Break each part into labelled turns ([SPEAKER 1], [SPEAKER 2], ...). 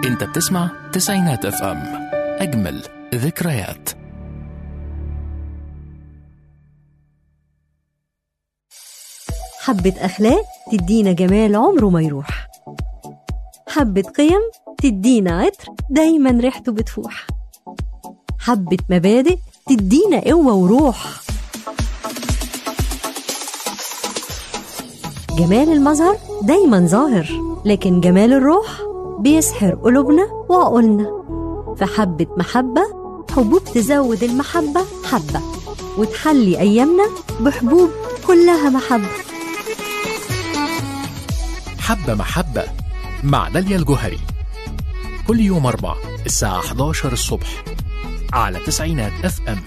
[SPEAKER 1] انت بتسمع تسعينات اف ام اجمل ذكريات
[SPEAKER 2] حبة أخلاق تدينا جمال عمره ما يروح حبة قيم تدينا عطر دايما ريحته بتفوح حبة مبادئ تدينا قوة وروح جمال المظهر دايما ظاهر لكن جمال الروح بيسحر قلوبنا وعقولنا فحبة محبة حبوب تزود المحبة حبة وتحلي أيامنا بحبوب كلها محبة
[SPEAKER 1] حبة محبة مع داليا الجوهري كل يوم أربع الساعة 11 الصبح على تسعينات اف ام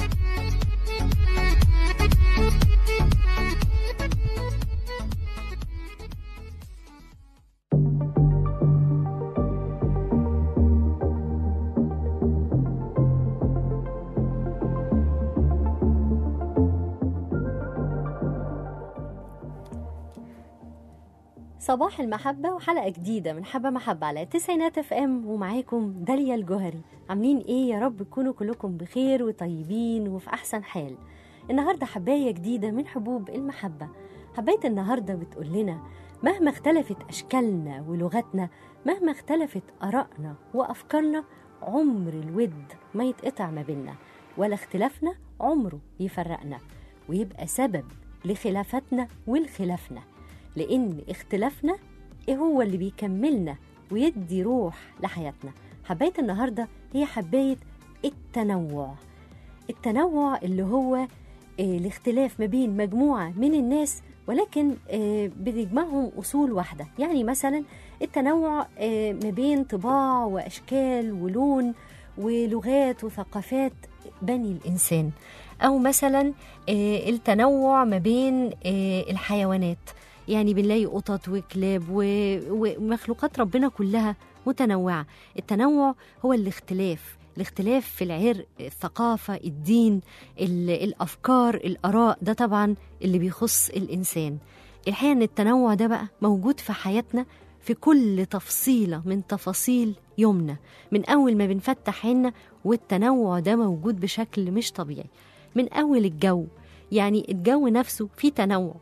[SPEAKER 2] صباح المحبة وحلقة جديدة من حبة محبة على تسعينات اف ام ومعاكم داليا الجوهري عاملين ايه يا رب تكونوا كلكم بخير وطيبين وفي احسن حال النهاردة حباية جديدة من حبوب المحبة حباية النهاردة بتقول لنا مهما اختلفت أشكالنا ولغتنا مهما اختلفت آرائنا وأفكارنا عمر الود ما يتقطع ما بينا ولا اختلافنا عمره يفرقنا ويبقى سبب لخلافاتنا والخلافنا لأن اختلافنا إيه هو اللي بيكملنا ويدي روح لحياتنا حباية النهاردة هي حباية التنوع التنوع اللي هو آه، الاختلاف ما بين مجموعة من الناس ولكن آه، بتجمعهم أصول واحدة يعني مثلا التنوع آه، ما بين طباع وأشكال ولون ولغات وثقافات بني الإنسان أو مثلا آه، التنوع ما بين آه، الحيوانات يعني بنلاقي قطط وكلاب و- ومخلوقات ربنا كلها متنوعة التنوع هو الاختلاف الاختلاف في العرق الثقافة الدين ال- الأفكار الآراء ده طبعا اللي بيخص الإنسان الحقيقة أن التنوع ده بقى موجود في حياتنا في كل تفصيلة من تفاصيل يومنا من أول ما بنفتح عيننا والتنوع ده موجود بشكل مش طبيعي من أول الجو يعني الجو نفسه فيه تنوع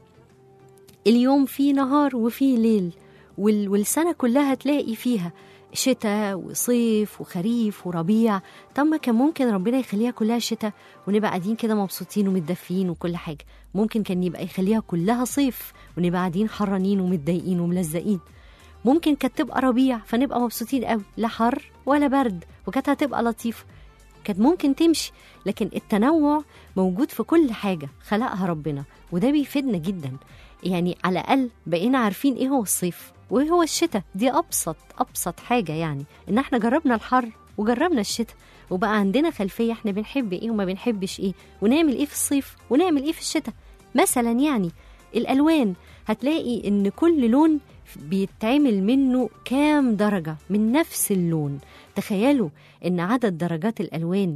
[SPEAKER 2] اليوم فيه نهار وفيه ليل وال- والسنة كلها تلاقي فيها شتاء وصيف وخريف وربيع طب ما كان ممكن ربنا يخليها كلها شتاء ونبقى قاعدين كده مبسوطين ومتدفيين وكل حاجة ممكن كان يبقى يخليها كلها صيف ونبقى قاعدين حرانين ومتضايقين وملزقين ممكن كانت تبقى ربيع فنبقى مبسوطين قوي لا حر ولا برد وكانت هتبقى لطيفة كانت ممكن تمشي لكن التنوع موجود في كل حاجة خلقها ربنا وده بيفيدنا جدا يعني على الأقل بقينا عارفين إيه هو الصيف وإيه هو الشتاء دي أبسط أبسط حاجة يعني إن إحنا جربنا الحر وجربنا الشتاء وبقى عندنا خلفية إحنا بنحب إيه وما بنحبش إيه ونعمل إيه في الصيف ونعمل إيه في الشتاء مثلا يعني الألوان هتلاقي إن كل لون بيتعمل منه كام درجة من نفس اللون تخيلوا إن عدد درجات الألوان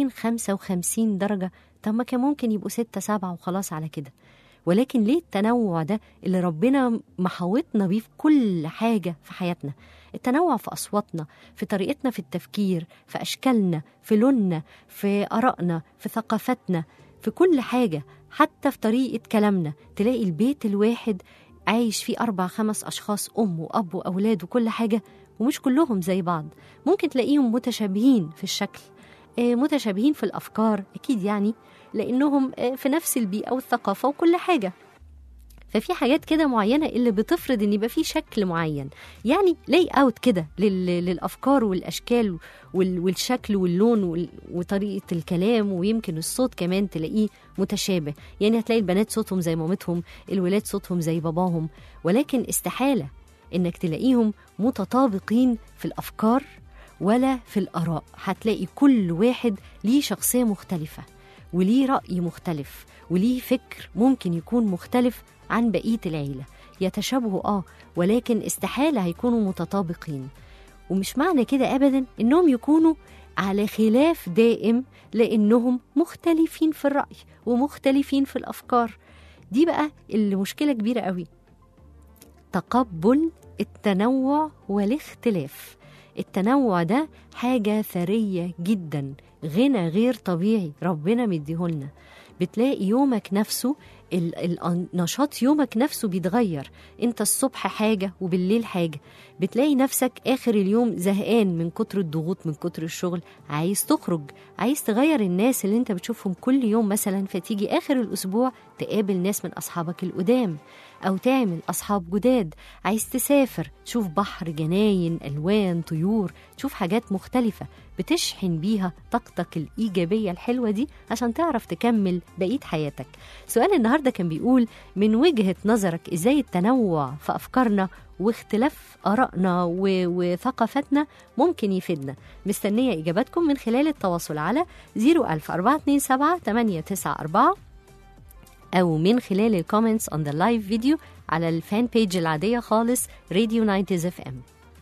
[SPEAKER 2] 255 درجة طب ما كان ممكن يبقوا ستة سبعة وخلاص على كده ولكن ليه التنوع ده اللي ربنا محاوطنا بيه في كل حاجة في حياتنا التنوع في أصواتنا في طريقتنا في التفكير في أشكالنا في لوننا في آرائنا في ثقافتنا في كل حاجة حتى في طريقة كلامنا تلاقي البيت الواحد عايش فيه أربع خمس أشخاص أم وأب وأولاد وكل حاجة ومش كلهم زي بعض ممكن تلاقيهم متشابهين في الشكل آه، متشابهين في الأفكار أكيد يعني لأنهم آه، في نفس البيئة والثقافة وكل حاجة ففي حاجات كده معينة اللي بتفرض ان يبقى في شكل معين يعني لاي اوت كده لل- للافكار والاشكال وال- والشكل واللون وال- وطريقة الكلام ويمكن الصوت كمان تلاقيه متشابه يعني هتلاقي البنات صوتهم زي مامتهم الولاد صوتهم زي باباهم ولكن استحالة انك تلاقيهم متطابقين في الافكار ولا في الاراء هتلاقي كل واحد ليه شخصية مختلفة وليه رأي مختلف وليه فكر ممكن يكون مختلف عن بقية العيلة يتشابهوا اه ولكن استحالة هيكونوا متطابقين ومش معنى كده أبدا إنهم يكونوا على خلاف دائم لأنهم مختلفين في الرأي ومختلفين في الأفكار دي بقى اللي مشكلة كبيرة قوي تقبل التنوع والاختلاف التنوع ده حاجة ثرية جدا غنى غير طبيعي ربنا مديهولنا بتلاقي يومك نفسه ال- ال- نشاط يومك نفسه بيتغير انت الصبح حاجة وبالليل حاجة بتلاقي نفسك آخر اليوم زهقان من كتر الضغوط من كتر الشغل عايز تخرج عايز تغير الناس اللي انت بتشوفهم كل يوم مثلا فتيجي آخر الأسبوع تقابل ناس من أصحابك القدام أو تعمل أصحاب جداد عايز تسافر تشوف بحر جناين ألوان طيور تشوف حاجات مختلفة بتشحن بيها طاقتك الإيجابية الحلوة دي عشان تعرف تكمل بقية حياتك سؤال النهاردة كان بيقول من وجهة نظرك إزاي التنوع في أفكارنا واختلاف آرائنا و- وثقافتنا ممكن يفيدنا مستنية إجاباتكم من خلال التواصل على 00427 894 أو من خلال الكومنتس on the live فيديو على الفان بيج العادية خالص راديو 90 اف ام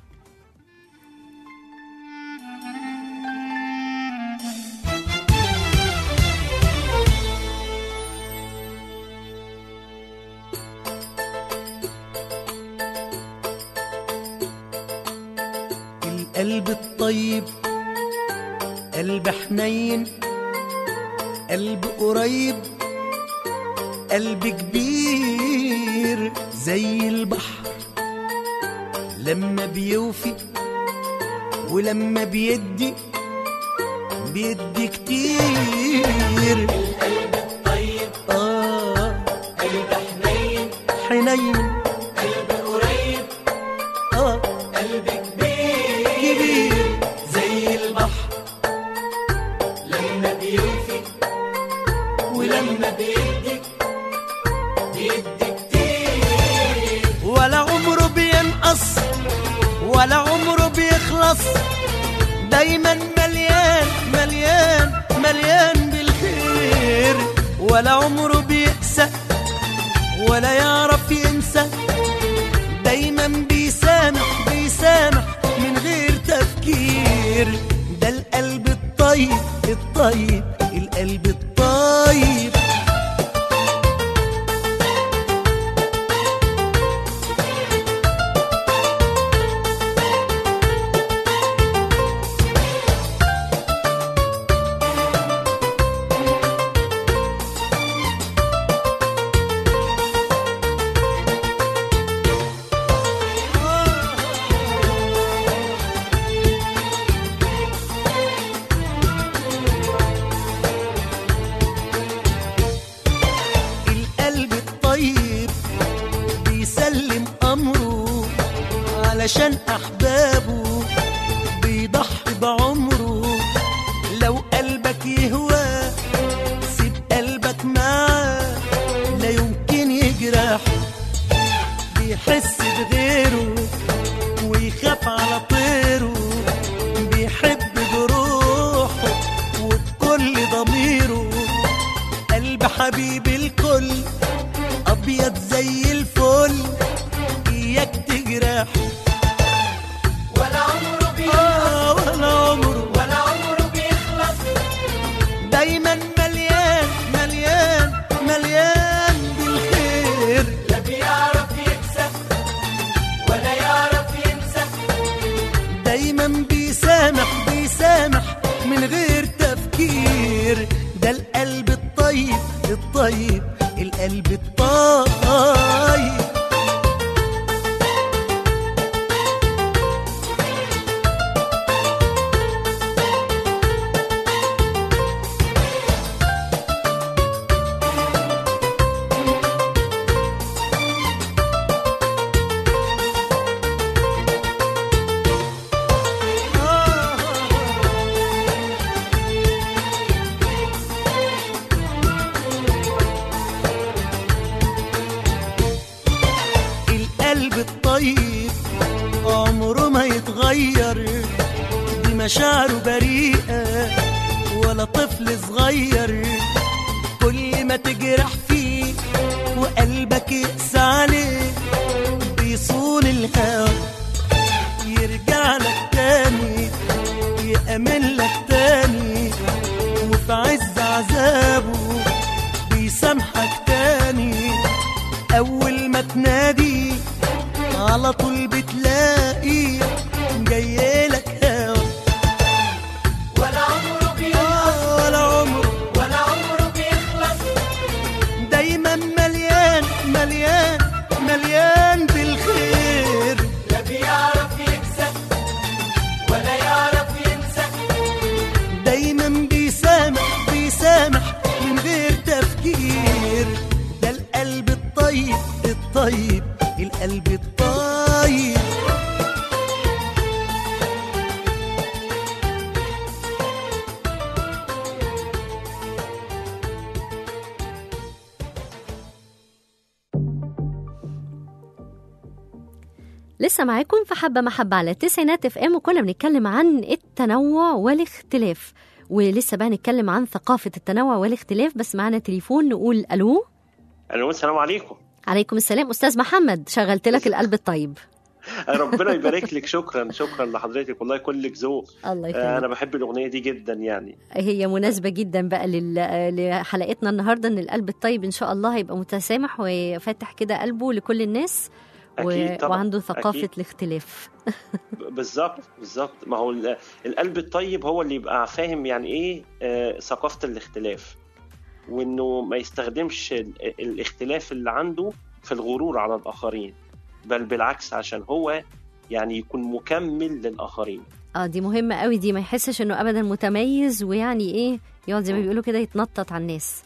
[SPEAKER 3] القلب الطيب قلب حنين قلب قريب قلب كبير زي البحر لما بيوفي ولما بيدي بيدي كتير القلب الطيب اه قلب حنين حنين قلب قريب اه قلب كبير كبير زي البحر لما بيوفي ولما بيدي بيدي كتير ولا عمره بينقص ولا عمره بيخلص دايما مليان مليان مليان بالخير ولا عمره بيقسى ولا يعرف ينسى دايما بيسامح بيسامح من غير تفكير ده القلب الطيب الطيب القلب الطيب القلب الطيب بيسلم أمره علشان أحبابه بيضحي بعمره لو قلبك يهوى سيب قلبك معاه لا يمكن يجرحه بيحس بغيره ويخاف على طيره بيحب بروحه وبكل ضميره قلب حبيب الكل ابيض زي الفل اياك تجرح ولا عمره بيخلص ولا عمره ولا عمره بيخلص دايما مليان مليان مليان بالخير لا بيعرف يكسب ولا يعرف ينسى دايما بيسامح بيسامح من غير تفكير ده القلب الطيب الطيب القلب الطيب القلب الطيب عمره ما يتغير دي مشاعره بريئة ولا طفل صغير كل ما تجرح فيه وقلبك يقسى عليه بيصون الهوى يرجع لك تاني يأمن لك تاني وفي عز عذابه بيسامحك تاني أول ما تنادي على طول بتلاقي جايلك القلب الطيب
[SPEAKER 2] لسه معاكم في حبة محبة على تسعينات اف ام وكنا بنتكلم عن التنوع والاختلاف ولسه بقى نتكلم عن ثقافة التنوع والاختلاف بس معانا تليفون نقول الو
[SPEAKER 4] الو السلام عليكم
[SPEAKER 2] عليكم السلام استاذ محمد شغلت لك القلب الطيب
[SPEAKER 4] ربنا يبارك لك شكرا شكرا لحضرتك والله كلك ذوق
[SPEAKER 2] الله
[SPEAKER 4] آه، انا
[SPEAKER 2] يخليك
[SPEAKER 4] بحب الاغنيه دي جدا يعني
[SPEAKER 2] هي مناسبة جدا بقى لل- لحلقتنا النهاردة ان القلب الطيب ان شاء الله هيبقى متسامح وفاتح كده قلبه لكل الناس و...
[SPEAKER 4] اكيد طبعا
[SPEAKER 2] وعنده ثقافة
[SPEAKER 4] أكيد.
[SPEAKER 2] الاختلاف
[SPEAKER 4] ب- بالظبط بالظبط ما هو ال- القلب الطيب هو اللي يبقى فاهم يعني ايه آه، ثقافه الاختلاف وانه ما يستخدمش ال- الاختلاف اللي عنده في الغرور على الاخرين بل بالعكس عشان هو يعني يكون مكمل للاخرين
[SPEAKER 2] اه دي مهمة قوي دي ما يحسش انه ابدا متميز ويعني ايه يقعد زي ما
[SPEAKER 4] م.
[SPEAKER 2] بيقولوا كده يتنطط على الناس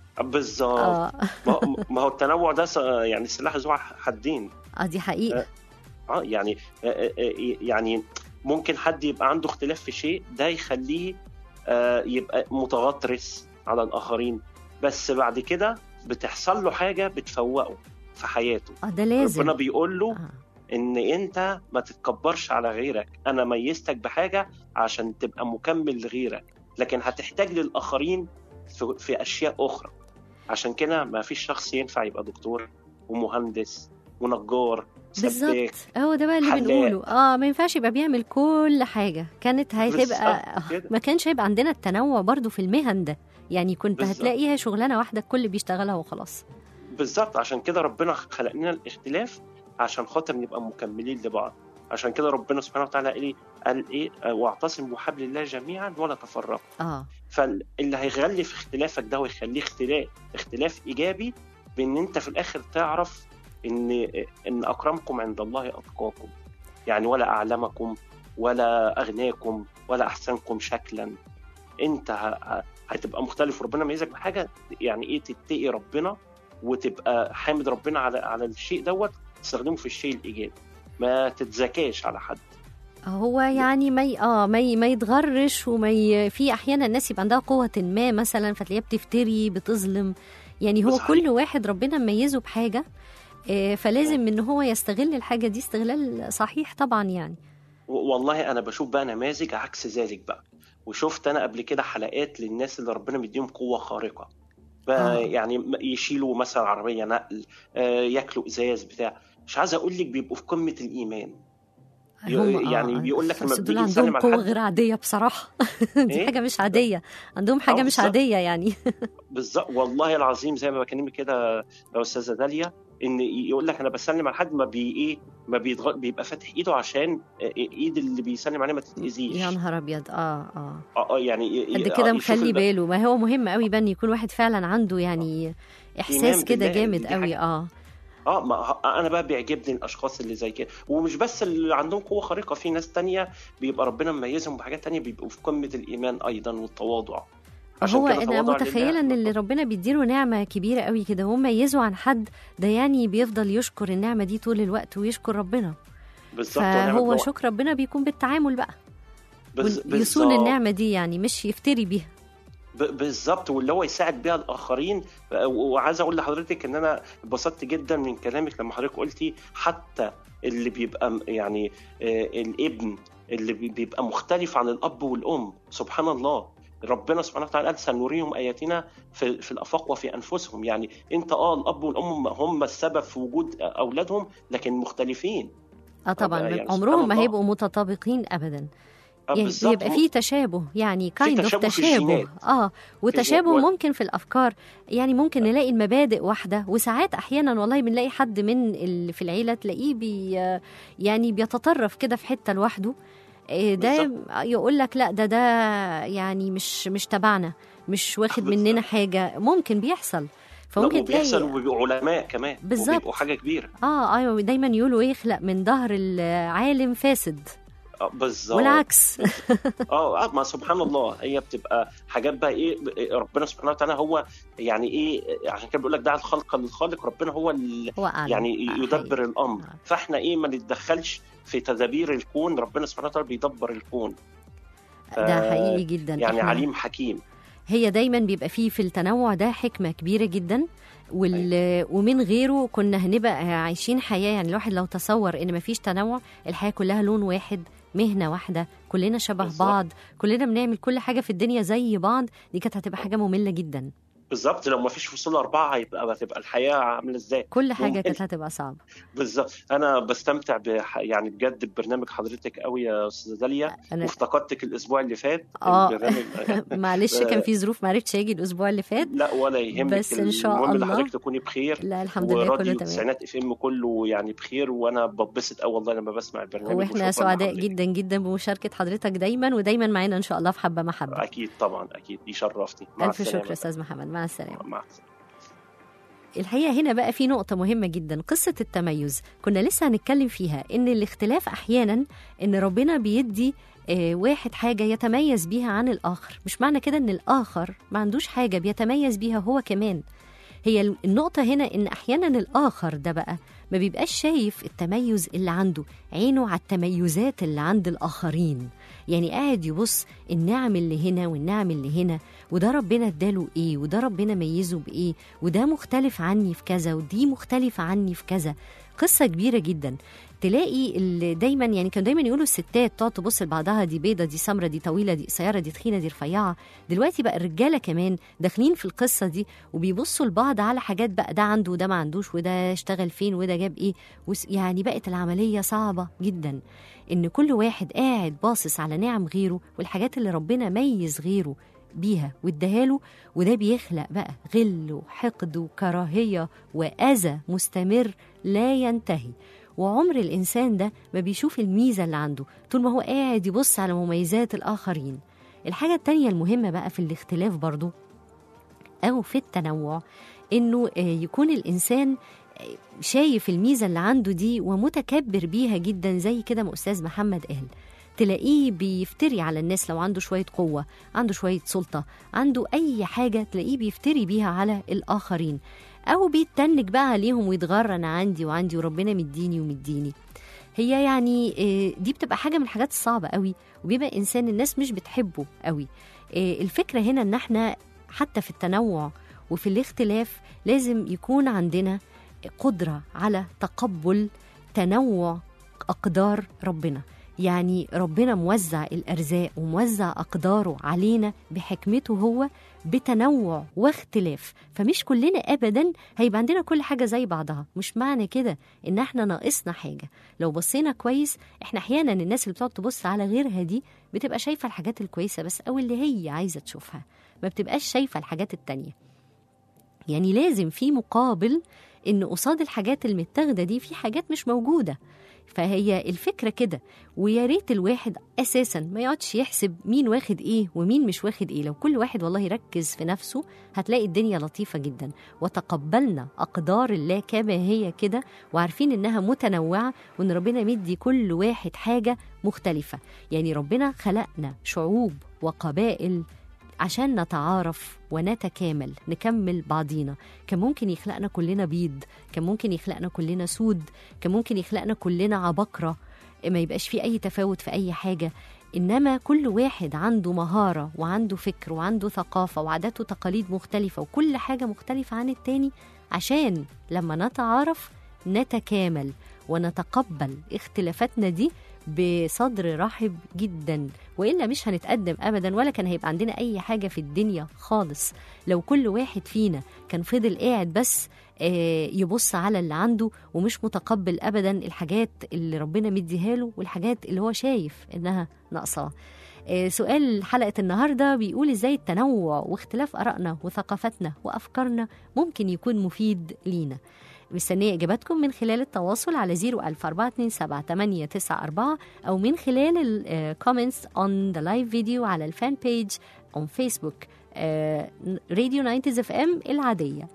[SPEAKER 4] بالظبط
[SPEAKER 2] اه
[SPEAKER 4] ما هو- ما هو التنوع ده س- يعني سلاح ذو حدين
[SPEAKER 2] اه دي حقيقة
[SPEAKER 4] اه يعني آه، آه، آه، يعني ممكن حد يبقى عنده اختلاف في شيء ده يخليه آه، يبقى متغطرس على الاخرين بس بعد كده بتحصل له حاجه بتفوقه في حياته
[SPEAKER 2] اه ده لازم
[SPEAKER 4] ربنا بيقول له
[SPEAKER 2] آه.
[SPEAKER 4] ان انت ما تتكبرش على غيرك انا ميزتك بحاجه عشان تبقى مكمل لغيرك لكن هتحتاج للاخرين في, في اشياء اخرى عشان كده ما فيش شخص ينفع يبقى دكتور ومهندس ونجار سباك
[SPEAKER 2] بالظبط هو ده بقى اللي
[SPEAKER 4] حلاق.
[SPEAKER 2] بنقوله اه ما ينفعش يبقى بيعمل كل حاجة كانت هتبقى
[SPEAKER 4] بالظبط كده.
[SPEAKER 2] ما كانش هيبقى عندنا التنوع برضو في المهن ده يعني كنت
[SPEAKER 4] بالظبط.
[SPEAKER 2] هتلاقيها شغلانة واحدة الكل بيشتغلها وخلاص
[SPEAKER 4] بالظبط عشان كده ربنا خلق لنا الاختلاف عشان خاطر نبقى مكملين لبعض عشان كده ربنا سبحانه وتعالى قال ايه قال ايه آه، واعتصموا بحبل الله جميعا ولا تفرقوا
[SPEAKER 2] اه
[SPEAKER 4] فاللي هيغلي في اختلافك ده ويخليه اختلاف اختلاف ايجابي بان انت في الاخر تعرف ان ان اكرمكم عند الله اتقاكم يعني ولا اعلمكم ولا اغناكم ولا احسنكم شكلا انت ه- ه- هتبقى مختلف وربنا ميزك بحاجه يعني ايه تتقي ربنا وتبقى حامد ربنا على على الشيء دوت تستخدمه في الشيء الايجابي ما تتزكاش على حد
[SPEAKER 2] هو يعني ما ي... اه ما ي... ما يتغرش وما ي... في احيانا الناس يبقى عندها قوة ما مثلا فتلاقيها بتفتري بتظلم يعني هو
[SPEAKER 4] صحيح.
[SPEAKER 2] كل واحد ربنا مميزه بحاجة آه، فلازم ان هو يستغل الحاجة دي استغلال صحيح طبعا يعني
[SPEAKER 4] و- والله انا بشوف بقى نماذج عكس ذلك بقى وشفت انا قبل كده حلقات للناس اللي ربنا مديهم قوه خارقه بقى
[SPEAKER 2] آه.
[SPEAKER 4] يعني م- يشيلوا مثلا عربيه نقل آه، ياكلوا ازاز بتاع مش عايز اقول لك بيبقوا في قمه الايمان ي-
[SPEAKER 2] هم
[SPEAKER 4] يعني بيقول لك لما
[SPEAKER 2] بس دول
[SPEAKER 4] بنيجي
[SPEAKER 2] عندهم
[SPEAKER 4] نسلم على
[SPEAKER 2] قوة
[SPEAKER 4] حد
[SPEAKER 2] غير عادية بصراحة دي
[SPEAKER 4] إيه؟
[SPEAKER 2] حاجة مش عادية عندهم حاجة
[SPEAKER 4] آه،
[SPEAKER 2] مش
[SPEAKER 4] بالظبط.
[SPEAKER 2] عادية يعني
[SPEAKER 4] بالظبط والله العظيم زي ما بكلمك كده يا استاذه داليا ان يقول لك انا بسلم على حد ما بي ايه ما بيضغ... بيبقى فاتح ايده عشان آه، ايد اللي بيسلم عليه ما تتاذيش
[SPEAKER 2] يا نهار ابيض اه اه
[SPEAKER 4] اه آه، يعني ي-
[SPEAKER 2] قد
[SPEAKER 4] ي-
[SPEAKER 2] كده
[SPEAKER 4] آه، يشوف
[SPEAKER 2] مخلي
[SPEAKER 4] الب-
[SPEAKER 2] باله ما هو مهم قوي بقى ان يكون واحد فعلا عنده يعني احساس
[SPEAKER 4] إيمان
[SPEAKER 2] كده
[SPEAKER 4] بالله،
[SPEAKER 2] جامد
[SPEAKER 4] دي
[SPEAKER 2] قوي
[SPEAKER 4] حاجة-
[SPEAKER 2] اه
[SPEAKER 4] اه ما ه- انا بقى بيعجبني الاشخاص اللي زي كده ومش بس اللي عندهم قوه خارقه في ناس تانية بيبقى ربنا مميزهم بحاجات تانية بيبقوا في قمه الايمان ايضا والتواضع عشان
[SPEAKER 2] هو
[SPEAKER 4] كده
[SPEAKER 2] انا
[SPEAKER 4] تواضع
[SPEAKER 2] متخيله
[SPEAKER 4] لله.
[SPEAKER 2] ان اللي ربنا بيديله نعمه كبيره قوي كده هو ميزه عن حد ده يعني بيفضل يشكر النعمه دي طول الوقت ويشكر ربنا
[SPEAKER 4] بالظبط ونعمة
[SPEAKER 2] فهو
[SPEAKER 4] نوع-
[SPEAKER 2] شكر ربنا بيكون بالتعامل بقى
[SPEAKER 4] بز-
[SPEAKER 2] ون- يصون
[SPEAKER 4] بالظبط.
[SPEAKER 2] النعمه دي يعني مش يفتري بيها
[SPEAKER 4] ب- بالظبط واللي هو يساعد بيها الاخرين و- وعايز اقول لحضرتك ان انا اتبسطت جدا من كلامك لما حضرتك قلتي حتى اللي بيبقى م- يعني آه، الابن اللي بي- بيبقى مختلف عن الاب والام سبحان الله ربنا سبحانه وتعالى قال سنريهم اياتنا في, في الافاق وفي انفسهم يعني انت اه الاب والام هم السبب في وجود اولادهم لكن مختلفين
[SPEAKER 2] اه طبعا
[SPEAKER 4] يعني سبحان
[SPEAKER 2] عمرهم ما
[SPEAKER 4] الله.
[SPEAKER 2] هيبقوا متطابقين ابدا
[SPEAKER 4] آه،
[SPEAKER 2] يعني
[SPEAKER 4] بالظبط.
[SPEAKER 2] بيبقى فيه تشابه يعني كايند اوف
[SPEAKER 4] تشابه في
[SPEAKER 2] تشابه
[SPEAKER 4] الجينات.
[SPEAKER 2] اه وتشابه
[SPEAKER 4] و-
[SPEAKER 2] ممكن في الافكار يعني ممكن نلاقي المبادئ واحده وساعات احيانا والله بنلاقي حد من اللي في العيله تلاقيه بي يعني بيتطرف كده في حته لوحده إيه ده يقول لك لا ده ده يعني مش مش تبعنا مش واخد
[SPEAKER 4] بالظبط.
[SPEAKER 2] مننا حاجه ممكن بيحصل فممكن
[SPEAKER 4] وبيحصل
[SPEAKER 2] تلاقي
[SPEAKER 4] وبيبقوا علماء كمان
[SPEAKER 2] بالظبط.
[SPEAKER 4] وبيبقوا حاجه كبيره
[SPEAKER 2] اه ايوه دايما يقولوا يخلق من ظهر العالم فاسد
[SPEAKER 4] آه، بالظبط
[SPEAKER 2] والعكس
[SPEAKER 4] اه اه ما سبحان الله هي بتبقى حاجات بقى ايه ربنا سبحانه وتعالى هو يعني ايه عشان كده بيقول لك دع الخلق للخالق ربنا هو اللي
[SPEAKER 2] هو أعلم
[SPEAKER 4] يعني
[SPEAKER 2] حقيقي.
[SPEAKER 4] يدبر الامر
[SPEAKER 2] نعم.
[SPEAKER 4] فاحنا ايه ما نتدخلش في تدابير الكون ربنا سبحانه وتعالى بيدبر الكون
[SPEAKER 2] ده حقيقي جدا
[SPEAKER 4] يعني
[SPEAKER 2] إحنا-
[SPEAKER 4] عليم حكيم
[SPEAKER 2] هي دايما بيبقى فيه في التنوع ده حكمة كبيرة جدا وال... ومن غيره كنا هنبقى عايشين حياة يعني الواحد لو تصور ان مفيش تنوع الحياة كلها لون واحد مهنة واحدة كلنا شبه
[SPEAKER 4] بالظبط.
[SPEAKER 2] بعض كلنا بنعمل كل حاجة في الدنيا زي بعض دي كانت هتبقى حاجة مملة جدا
[SPEAKER 4] بالظبط لو ما فيش فصول اربعه هيبقى هتبقى الحياه عامله ازاي
[SPEAKER 2] كل حاجة
[SPEAKER 4] ممل.
[SPEAKER 2] كانت هتبقى صعبة
[SPEAKER 4] بالظبط انا بستمتع بح... يعني بجد ببرنامج حضرتك قوي يا استاذه داليا
[SPEAKER 2] أنا
[SPEAKER 4] وافتقدتك الاسبوع اللي فات
[SPEAKER 2] آه.
[SPEAKER 4] البرنامج
[SPEAKER 2] معلش كان في ظروف معرفتش اجي الأسبوع اللي فات
[SPEAKER 4] لا ولا يهمك
[SPEAKER 2] بس إن شاء
[SPEAKER 4] المهم
[SPEAKER 2] الله.
[SPEAKER 4] حضرتك تكوني بخير
[SPEAKER 2] لا الحمد لله كله
[SPEAKER 4] وراديو
[SPEAKER 2] تمام
[SPEAKER 4] التسعينات اف ام كله يعني بخير وانا ببسط قوي والله لما بسمع البرنامج
[SPEAKER 2] واحنا
[SPEAKER 4] وشكراً
[SPEAKER 2] سعداء
[SPEAKER 4] لحضرتك.
[SPEAKER 2] جدا جدا بمشاركة حضرتك دايما ودايما معانا ان شاء الله في حبة محبة
[SPEAKER 4] اكيد طبعا اكيد يشرفني مع
[SPEAKER 2] ألف
[SPEAKER 4] السلامة.
[SPEAKER 2] شكر أستاذ محمد مع السلامة
[SPEAKER 4] مع السلامه
[SPEAKER 2] الحقيقة هنا بقى في نقطة مهمة جدا قصة التميز كنا لسه هنتكلم فيها إن الاختلاف أحيانا إن ربنا بيدي آه، واحد حاجة يتميز بيها عن الآخر مش معنى كده إن الآخر ما عندوش حاجة بيتميز بيها هو كمان هي ال- النقطة هنا إن أحيانا الآخر ده بقى ما بيبقاش شايف التميز اللي عنده عينه على التميزات اللي عند الآخرين يعني قاعد يبص النعم اللي هنا والنعم اللي هنا وده ربنا اداله ايه وده ربنا ميزه بايه وده مختلف عني في كذا ودي مختلفة عني في كذا قصة كبيرة جدا تلاقي اللي دايما يعني كانوا دايما يقولوا الستات تقعد تبص لبعضها دي بيضة دي سمرة دي طويلة دي قصيرة دي تخينة دي رفيعة دلوقتي بقى الرجالة كمان داخلين في القصة دي وبيبصوا لبعض على حاجات بقى ده عنده وده ما عندوش وده اشتغل فين وده جاب ايه وس- يعني بقت العملية صعبة جدا ان كل واحد قاعد باصص على نعم غيره والحاجات اللي ربنا ميز غيره بيها واداها وده بيخلق بقى غل وحقد وكراهية وأذى مستمر لا ينتهي وعمر الإنسان ده ما بيشوف الميزة اللي عنده طول ما هو قاعد يبص على مميزات الآخرين الحاجة التانية المهمة بقى في الاختلاف برضو أو في التنوع إنه آه، يكون الإنسان آه، شايف الميزة اللي عنده دي ومتكبر بيها جدا زي كده ما أستاذ محمد قال تلاقيه بيفتري على الناس لو عنده شوية قوة عنده شوية سلطة عنده أي حاجة تلاقيه بيفتري بيها على الآخرين أو بيتنك بقى عليهم ويتغر أنا عندي وعندي وربنا مديني ومديني هي يعني آه، دي بتبقى حاجة من الحاجات الصعبة قوي وبيبقى إنسان الناس مش بتحبه قوي آه، الفكرة هنا إن احنا حتى في التنوع وفي الاختلاف لازم يكون عندنا قدرة على تقبل تنوع أقدار ربنا يعني ربنا موزع الأرزاق وموزع أقداره علينا بحكمته هو بتنوع واختلاف فمش كلنا أبدا هيبقى عندنا كل حاجة زي بعضها مش معنى كده إن احنا ناقصنا حاجة لو بصينا كويس احنا أحيانا الناس اللي بتقعد تبص على غيرها دي بتبقى شايفة الحاجات الكويسة بس أو اللي هي عايزة تشوفها ما بتبقاش شايفة الحاجات التانية يعني لازم في مقابل ان قصاد الحاجات المتاخده دي في حاجات مش موجوده فهي الفكره كده ويا ريت الواحد اساسا ما يقعدش يحسب مين واخد ايه ومين مش واخد ايه لو كل واحد والله يركز في نفسه هتلاقي الدنيا لطيفه جدا وتقبلنا اقدار الله كما هي كده وعارفين انها متنوعه وان ربنا مدي كل واحد حاجه مختلفه يعني ربنا خلقنا شعوب وقبائل عشان نتعارف ونتكامل نكمل بعضينا كان ممكن يخلقنا كلنا بيض كان ممكن يخلقنا كلنا سود كان ممكن يخلقنا كلنا عبقرة ما يبقاش في أي تفاوت في أي حاجة إنما كل واحد عنده مهارة وعنده فكر وعنده ثقافة وعادات وتقاليد مختلفة وكل حاجة مختلفة عن التاني عشان لما نتعارف نتكامل ونتقبل اختلافاتنا دي بصدر رحب جدا والا مش هنتقدم ابدا ولا كان هيبقى عندنا اي حاجه في الدنيا خالص لو كل واحد فينا كان فضل قاعد بس آه، يبص على اللي عنده ومش متقبل ابدا الحاجات اللي ربنا مديها له والحاجات اللي هو شايف انها ناقصاه آه، سؤال حلقة النهاردة بيقول ازاي التنوع واختلاف آرائنا وثقافتنا وأفكارنا ممكن يكون مفيد لينا مستنية إجاباتكم من خلال التواصل على 01427 أو من خلال الكومنتس on the live video على الفان بيج on Facebook راديو 90 اف ام العادية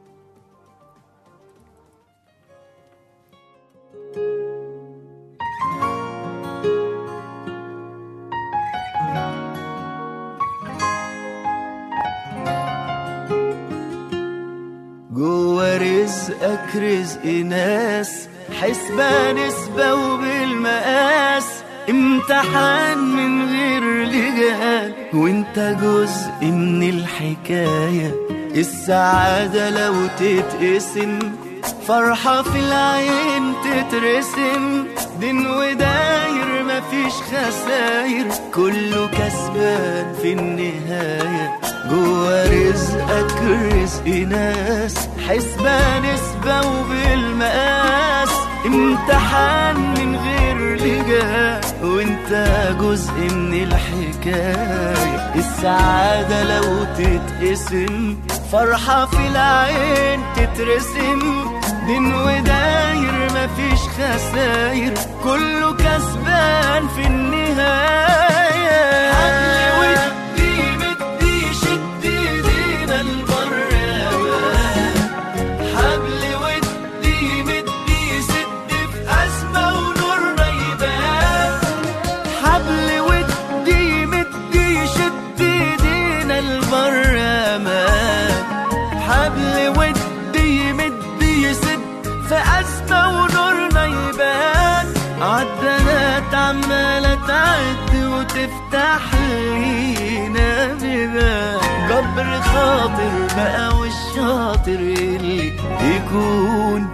[SPEAKER 3] رزقك رزق ناس حسبة نسبة وبالمقاس امتحان من غير لجان وانت جزء من الحكاية السعادة لو تتقسم فرحة في العين تترسم دين وداير مفيش خساير كله كسبان في النهاية جوا رزقك رزق ناس حسبة نسبة وبالمقاس امتحان من غير لجان وانت جزء من الحكاية السعادة لو تتقسم فرحة في العين تترسم دين وداير مفيش خساير كله كسبان في النهاية حبل ودي مدي شد ايدينا البر يا مان حبل ودي مدي سد في أزمة ونورنا يبان حبل ودي مدي شد ايدينا البر يا مان حبل ودي مدي يسد في أزمة ونورنا يبان عدنات عمالة تعد وتفتح لينا بيبان جبر خاطر بقى والشاطر اللي يكون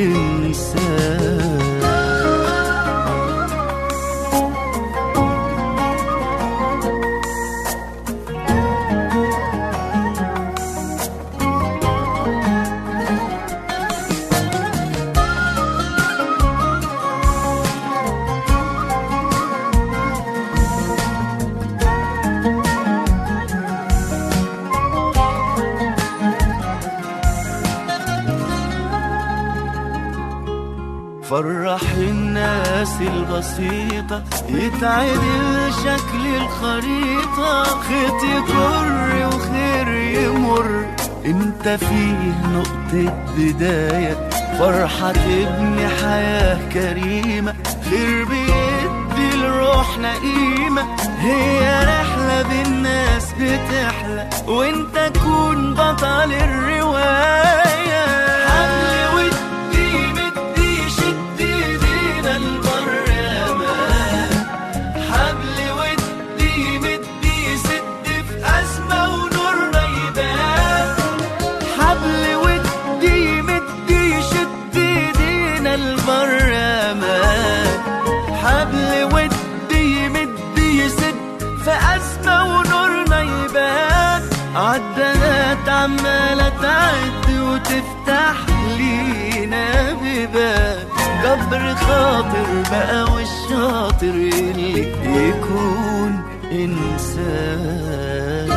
[SPEAKER 3] إنسان فرح الناس البسيطة يتعدل شكل الخريطة خيط يكر وخير يمر انت فيه نقطة بداية فرحة تبني حياة كريمة خير بيدي لروحنا قيمة هي رحلة بالناس بتحلى وانت تكون بطل الرواية حبل ودي مدي شد ايدينا البر يا مان حبل ودي مدي سد في أزمة ونورنا يبان حبل ودي مدي شد ايدينا البر يا مان حبل ودي مدي يسد في أزمة ونورنا يبان عدنات عمالة تعد وتفتح لينا بيبان جبر خاطر بقى والشاطر اللي يكون إنسان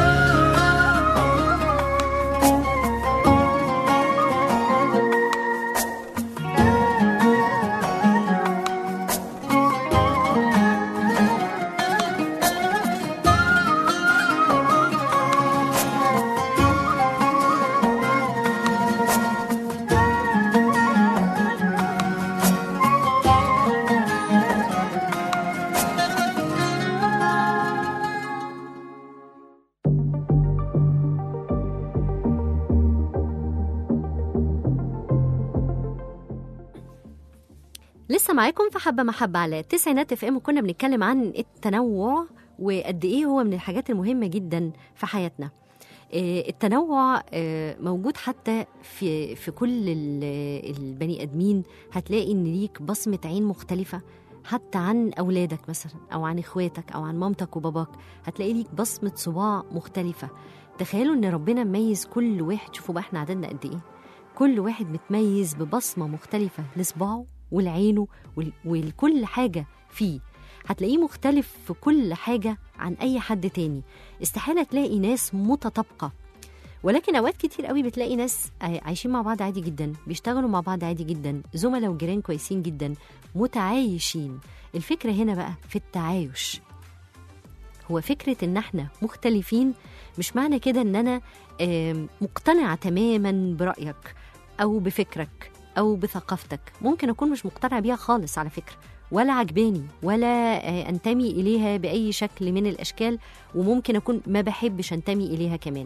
[SPEAKER 2] لسه معاكم في حبة محبة على تسعينات اف ام وكنا بنتكلم عن التنوع وقد ايه هو من الحاجات المهمة جدا في حياتنا آه، التنوع آه، موجود حتى في في كل ال- البني ادمين هتلاقي ان ليك بصمة عين مختلفة حتى عن اولادك مثلا او عن اخواتك او عن مامتك وباباك هتلاقي ليك بصمة صباع مختلفة تخيلوا ان ربنا مميز كل واحد شوفوا بقى احنا عددنا قد ايه كل واحد متميز ببصمة مختلفة لصباعه ولعينه ول- ولكل حاجة فيه هتلاقيه مختلف في كل حاجة عن أي حد تاني استحالة تلاقي ناس متطابقة ولكن أوقات كتير قوي بتلاقي ناس عاي- عايشين مع بعض عادي جدا بيشتغلوا مع بعض عادي جدا زملاء وجيران كويسين جدا متعايشين الفكرة هنا بقى في التعايش هو فكرة إن احنا مختلفين مش معنى كده إن أنا آم، مقتنعة تماما برأيك أو بفكرك أو بثقافتك ممكن أكون مش مقتنعة بيها خالص على فكرة ولا عجباني ولا آه، أنتمي إليها بأي شكل من الأشكال وممكن أكون ما بحبش أنتمي إليها كمان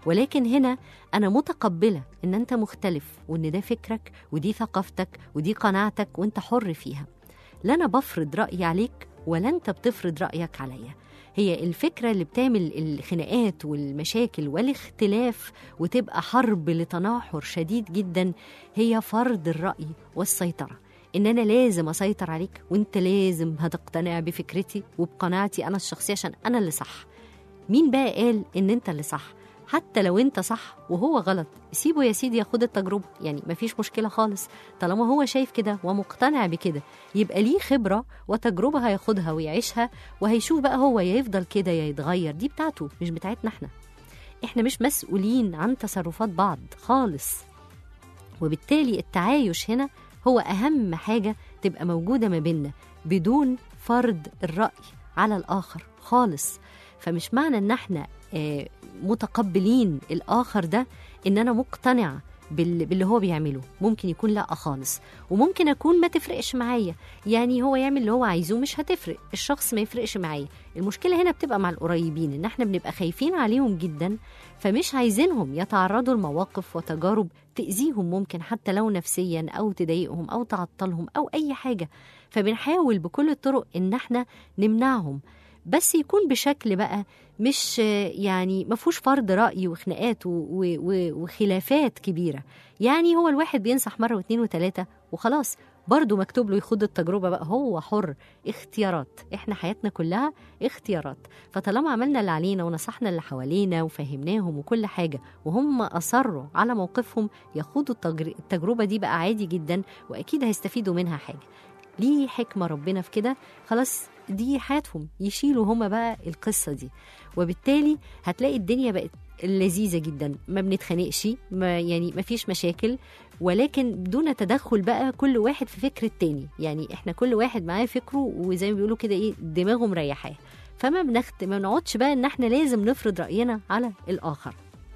[SPEAKER 2] ولكن هنا انا متقبله ان انت مختلف وان ده فكرك ودي ثقافتك ودي قناعتك وانت حر فيها لا انا بفرض رايي عليك ولا انت بتفرض رايك عليا هي الفكره اللي بتعمل الخناقات والمشاكل والاختلاف وتبقى حرب لتناحر شديد جدا هي فرض الراي والسيطره ان انا لازم اسيطر عليك وانت لازم هتقتنع بفكرتي وبقناعتي انا الشخصيه عشان انا اللي صح مين بقى قال ان انت اللي صح حتى لو انت صح وهو غلط سيبه يا سيدي ياخد التجربه يعني مفيش مشكله خالص طالما هو شايف كده ومقتنع بكده يبقى ليه خبره وتجربه هياخدها ويعيشها وهيشوف بقى هو يا يفضل كده يا يتغير دي بتاعته مش بتاعتنا احنا احنا مش مسؤولين عن تصرفات بعض خالص وبالتالي التعايش هنا هو أهم حاجة تبقى موجودة ما بيننا بدون فرض الرأي على الآخر خالص فمش معنى إن احنا آه، متقبلين الآخر ده إن أنا مقتنعة بال- باللي هو بيعمله ممكن يكون لا خالص وممكن اكون ما تفرقش معايا يعني هو يعمل اللي هو عايزه مش هتفرق الشخص ما يفرقش معايا المشكله هنا بتبقى مع القريبين ان احنا بنبقى خايفين عليهم جدا فمش عايزينهم يتعرضوا لمواقف وتجارب تاذيهم ممكن حتى لو نفسيا او تضايقهم او تعطلهم او اي حاجه فبنحاول بكل الطرق ان احنا نمنعهم بس يكون بشكل بقى مش آه، يعني ما فيهوش فرض رأي وخناقات و- و- و- وخلافات كبيرة يعني هو الواحد بينصح مرة واثنين وثلاثة وخلاص برضه مكتوب له يخوض التجربة بقى هو حر اختيارات احنا حياتنا كلها اختيارات فطالما عملنا اللي علينا ونصحنا اللي حوالينا وفهمناهم وكل حاجة وهم أصروا على موقفهم يخوضوا التجر- التجربة دي بقى عادي جدا وأكيد هيستفيدوا منها حاجة ليه حكمة ربنا في كده خلاص دي حياتهم يشيلوا هما بقى القصة دي وبالتالي هتلاقي الدنيا بقت لذيذة جدا ما بنتخانقش ما يعني ما فيش مشاكل ولكن دون تدخل بقى كل واحد في فكر التاني يعني احنا كل واحد معاه فكره وزي ما بيقولوا كده ايه دماغه مريحاه فما بنخت ما بنقعدش بقى ان احنا لازم نفرض رأينا على الآخر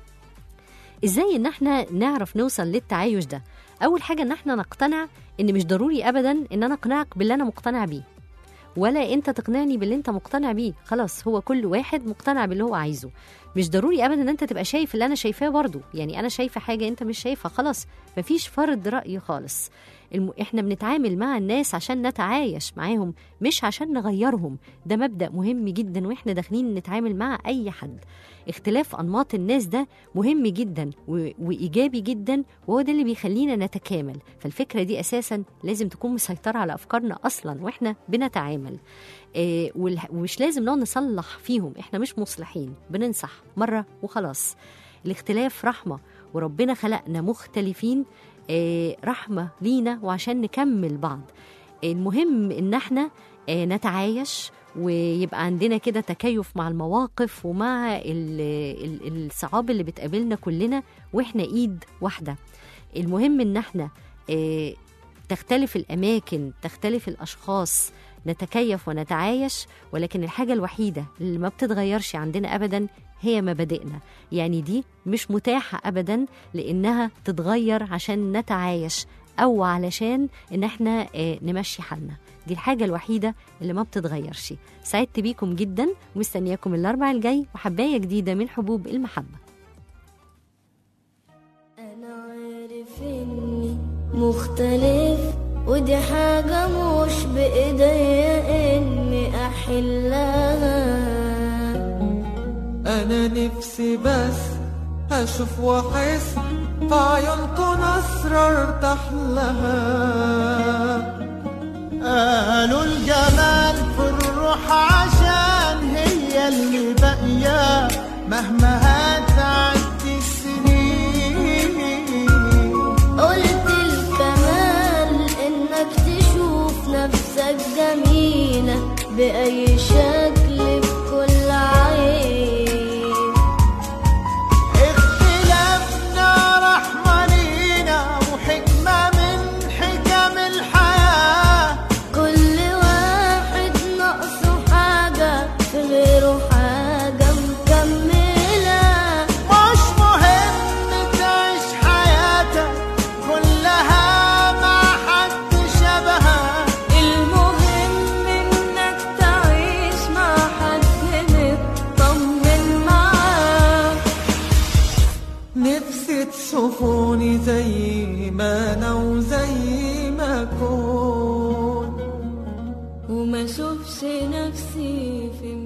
[SPEAKER 2] ازاي ان احنا نعرف نوصل للتعايش ده اول حاجه ان احنا نقتنع ان مش ضروري ابدا ان انا اقنعك باللي انا مقتنع بيه ولا انت تقنعني باللي انت مقتنع بيه خلاص هو كل واحد مقتنع باللي هو عايزه مش ضروري ابدا ان انت تبقى شايف اللي انا شايفاه برضو يعني انا شايفه حاجه انت مش شايفها خلاص مفيش فرض راي خالص الم... احنا بنتعامل مع الناس عشان نتعايش معاهم مش عشان نغيرهم ده مبدا مهم جدا واحنا داخلين نتعامل مع اي حد اختلاف انماط الناس ده مهم جدا و... وايجابي جدا وهو ده اللي بيخلينا نتكامل فالفكره دي اساسا لازم تكون مسيطره على افكارنا اصلا واحنا بنتعامل إيه والح- ومش لازم نقعد نصلح فيهم احنا مش مصلحين بننصح مره وخلاص الاختلاف رحمه وربنا خلقنا مختلفين إيه رحمه لينا وعشان نكمل بعض المهم ان احنا آه، نتعايش ويبقى عندنا كده تكيف مع المواقف ومع ال- ال- الصعاب اللي بتقابلنا كلنا واحنا ايد واحده المهم ان احنا آه، تختلف الاماكن تختلف الاشخاص نتكيف ونتعايش ولكن الحاجه الوحيده اللي ما بتتغيرش عندنا ابدا هي مبادئنا يعني دي مش متاحه ابدا لانها تتغير عشان نتعايش او علشان ان احنا آه، نمشي حالنا دي الحاجة الوحيدة اللي ما بتتغيرش سعدت بيكم جدا ومستنياكم الأربع الجاي وحباية جديدة من حبوب المحبة
[SPEAKER 5] أنا عارف إني مختلف ودي حاجة مش بإيديا إني أحلها
[SPEAKER 6] انا نفسي بس اشوف واحس في عيونكم اسرار تحلها
[SPEAKER 3] قالوا الجمال في الروح عشان هي اللي باقية مهما هتعدي السنين
[SPEAKER 5] قلت الكمال إنك تشوف نفسك جميلة بأي شكل بكل عين
[SPEAKER 3] اختلافنا رحمة لينا وحكمة من حكم الحياة
[SPEAKER 5] كل واحد ناقصه حاجة في غيره حاجة مكملة
[SPEAKER 3] مش مهم تعيش حياتك كلها مع حد شبهك
[SPEAKER 5] المهم انك تعيش مع
[SPEAKER 6] زي ما انا وزي ما اكون
[SPEAKER 5] وما اشوفش نفسي في